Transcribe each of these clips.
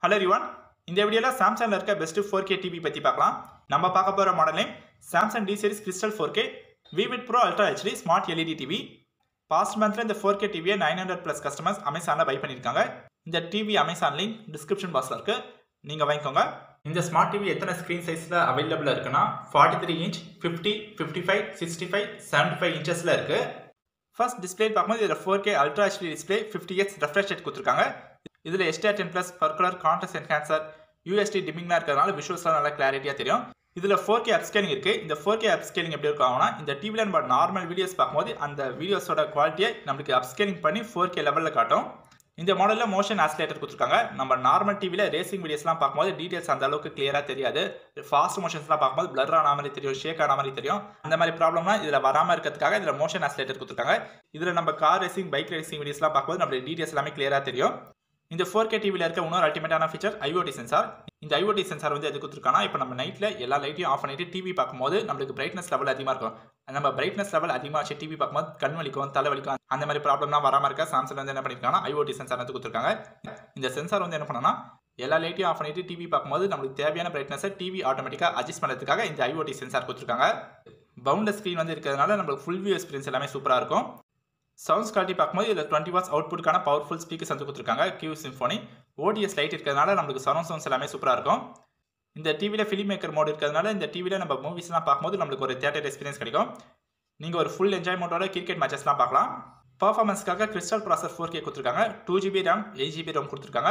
hello ரிவான் இந்த வீடியோவில் சாம்சங்கில் இருக்க பெஸ்ட் ஃபோர் கே டிவி பற்றி பார்க்கலாம் நம்ம பார்க்க போகிற model name Samsung D series crystal four K vivid pro ultra HD smart LED TV past மந்த்தில் இந்த ஃபோர் கே டிவியை நைன் ஹண்ட்ரட் ப்ளஸ் கஸ்டமர்ஸ் அமேசானில் பை பண்ணியிருக்காங்க இந்த டிவி அமேசான் லிங்க் டிஸ்கிரிப்ஷன் பாக்ஸில் இருக்குது நீங்கள் வாங்கிக்கோங்க இந்த ஸ்மார்ட் டிவி எத்தனை ஸ்க்ரீன் சைஸில் அவைலபிளாக இருக்குன்னா forty three inch fifty fifty five sixty five seventy five இன்ச்சஸில் இருக்குது ஃபர்ஸ்ட் டிஸ்பிளே பார்க்கும்போது இதில் four K ultra HD display fifty X refresh rate கொடுத்துருக்காங்க இதில் SDR ten plus PurColor contrast enhancer UHD டிமிங்லாம் இருக்கிறதுனால விஷுவல்ஸ்லாம் நல்லா கிளாரிட்டியாக தெரியும் இதில் ஃபோர் கே அப்ஸ்கேலிங் இருக்குது இந்த ஃபோர் கே அப்ஸ்கேலிங் எப்படி இருக்கும் இந்த டிவியில் நம்ம நார்மல் வீடியோஸ் பார்க்கும்போது அந்த வீடியோஸோட குவாலிட்டியை நம்மளுக்கு அப்ஸ்கேலிங் பண்ணி ஃபோர் கே லெவலில் காட்டும் இந்த மாடலில் மோஷன் ஆசிலேட்டர் கொடுத்துருக்காங்க நம்ம நார்மல் டிவியில் ரேசிங் வீடியோஸ்லாம் பார்க்கும்போது டீட்டெயில்ஸ் அந்த அளவுக்கு கிளியராக தெரியாது ஃபாஸ்ட் மோஷன்ஸ்லாம் பார்க்கும்போது பிளர் ஆன மாதிரி தெரியும் ஷேக் ஆன மாதிரி தெரியும் அந்த மாதிரி ப்ராப்ளம்லாம் இதில் வராமல் இருக்கிறதுக்காக இதில் மோஷன் ஆசிலேட்டர் கொடுத்துருக்காங்க இதில் நம்ம கார் ரேசிங் பைக் ரேசிங் வீடியோஸ்லாம் பார்க்கும்போது நம்மளுக்கு டீட்டெயில்ஸ் எல்லாமே கிளியராக தெரியும் இந்த ஃபோர் கே டிவியில் இருக்க இன்னொரு அல்டிமேட்டான ஃபீச்சர் ஐஓடி சென்சார் இந்த ஐஓடி சென்சார் வந்து எது கொடுத்துருக்காங்கன்னா இப்போ நம்ம நைட்டில் எல்லா லைட்டையும் ஆஃப் பண்ணிட்டு டிவி பார்க்கும்போது நம்மளுக்கு பிரைட்னஸ் லெவல் அதிகமாக இருக்கும் நம்ம பிரைட்னஸ் லெவல் அதிகமாக வச்சு டிவி பார்க்கும்போது கண் வலிக்கும் தலை வலிக்கும் அந்த மாதிரி ப்ராப்ளம்லாம் வராமல் இருக்க சாம்சங் வந்து என்ன பண்ணியிருக்காங்கன்னா ஐஓடி சென்சார் வந்து கொடுத்துருக்காங்க இந்த சென்சார் வந்து என்ன பண்ணனா எல்லா லைட்டையும் ஆஃப் பண்ணிட்டு டிவி பார்க்கும்போது நம்மளுக்கு தேவையான பிரைட்னஸை டிவி ஆட்டோமேட்டிக்காக அட்ஜஸ்ட் பண்ணுறதுக்காக இந்த ஐஓடி சென்சார் கொடுத்துருக்காங்க பவுண்டர் ஸ்க்ரீன் வந்து இருக்கிறதுனால நம்மளுக்கு ஃபுல் வியூ எக்ஸ்பீரியன்ஸ் எல்லாமே சூப்பராக இருக்கும் சவுண்ட்ஸ் குவாலிட்டி பார்க்கும்போது இதில் டுவெண்ட்டி வாட்ஸ் அவுட்புட்கான பவர்ஃபுல் ஸ்பீக்கர்ஸ் வந்து கொடுத்துருக்காங்க கியூ சிம்ஃபோனி ஓடிஎஸ் லைட் இருக்கிறதுனால நம்மளுக்கு சரௌண்ட் சவுண்ட்ஸ் எல்லாமே சூப்பராக இருக்கும் இந்த டிவியில் ஃபிலிம் மேக்கர் மோட் இருக்கிறதுனால இந்த டிவியில் நம்ம மூவிஸ்லாம் பார்க்கும்போது நம்மளுக்கு ஒரு தேட்டர் எக்ஸ்பீரியன்ஸ் கிடைக்கும் நீங்கள் ஒரு ஃபுல் என்ஜாய்மெண்ட்டோட கிரிக்கெட் மேட்சஸ்லாம் பார்க்கலாம் பர்ஃபார்மன்ஸ்க்காக கிறிஸ்டல் ப்ராசர் ஃபோர் கே கொடுத்துருக்காங்க two GB RAM eight GB RAM கொடுத்துருக்காங்க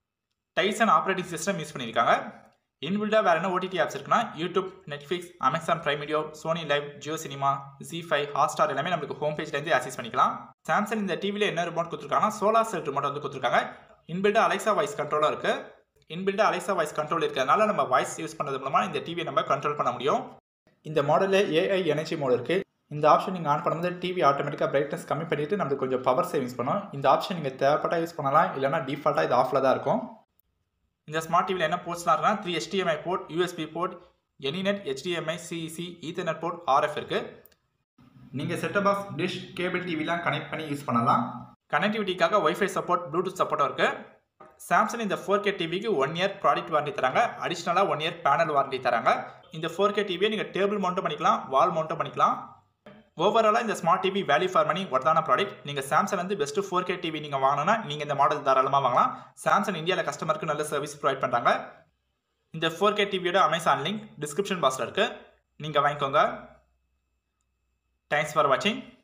டைசன் ஆப்ரேட்டிங் சிஸ்டம் யூஸ் பண்ணியிருக்காங்க இன்பில்டாக வேறு என்ன ஓடிடி ஆப்ஸ் இருக்குன்னா YouTube Netflix Amazon Prime Video Sony Liv Jio Cinema Zee five Hotstar எல்லாமே நம்மளுக்கு ஹோம் பேஜ்லேருந்து ஆக்சஸ் பண்ணிக்கலாம் சாம்சங் இந்த டிவியில் என்ன ரிமோட் கொடுத்துருக்காங்கன்னா சோலார் செல் ரிமோட் வந்து கொடுத்துருக்காங்க இன்பில்டாக அலைசா வாய்ஸ் கண்ட்ரோலாக இருக்குது இன்பில்டாக அலைசா வாய்ஸ் கண்ட்ரோல் இருக்கிறதுனால நம்ம வாய்ஸ் யூஸ் பண்ணுறது மூலமாக இந்த டிவியை நம்ம கண்ட்ரோல் பண்ண முடியும் இந்த மாடலில் ஏஐ எனர்ஜி மோட் இருக்குது இந்த ஆப்ஷன் நீங்கள் ஆன் பண்ணும்போது டிவி ஆட்டோமேட்டிக்காக பிரைட்னஸ் கம்மி பண்ணிவிட்டு நம்மளுக்கு கொஞ்சம் பவர் சேவிங்ஸ் பண்ணும் இந்த ஆப்ஷன் நீங்கள் தேவைப்பட்டால் யூஸ் பண்ணலாம் இல்லைனா டிஃபால்ட்டாக இது ஆஃபில் தான் இருக்கும் இந்த ஸ்மார்ட் டிவியில் என்ன போர்ட்ஸ்லாம் இருக்குன்னா three HDMI port USB port Anynet HDMI CEC Ethernet port RF இருக்குது நீங்கள் செட்டப் பாக்ஸ் டிஷ் கேபிள் டிவிலாம் கனெக்ட் பண்ணி யூஸ் பண்ணலாம் கனெக்டிவிட்டிக்காக ஒய்ஃபை சப்போர்ட் ப்ளூடூத் சப்போர்ட்டும் இருக்குது சாம்சங் இந்த ஃபோர் கே டிவிக்கு ஒன் இயர் ப்ராடக்ட் வாரண்டி தராங்க அடிஷ்னலாக ஒன் இயர் பேனல் வாரண்டி தராங்க இந்த ஃபோர் கே டிவியை நீங்கள் டேபிள் மவுண்ட்டும் பண்ணிக்கலாம் வால் மவுண்ட்டும் பண்ணிக்கலாம் ஓவராலாக இந்த smart TV value for money ஒர்த்தான ப்ராடக்ட் நீங்கள் சாம்சங் வந்து பெஸ்ட்டு ஃபோர் கே டிவி நீங்கள் வாங்கினா நீங்கள் இந்த மாடல் தாராளமாக வாங்கலாம் சாம்சங் இந்தியாவில் கஸ்டமருக்கு நல்ல சர்வீஸ் ப்ரொவைட் பண்ணுறாங்க இந்த ஃபோர் கே டிவியோட அமேசான் லிங்க் டிஸ்கிரிப்ஷன் பாக்ஸில் இருக்குது நீங்கள் வாங்கிக்கோங்க தேங்க்ஸ் ஃபார் வாட்சிங்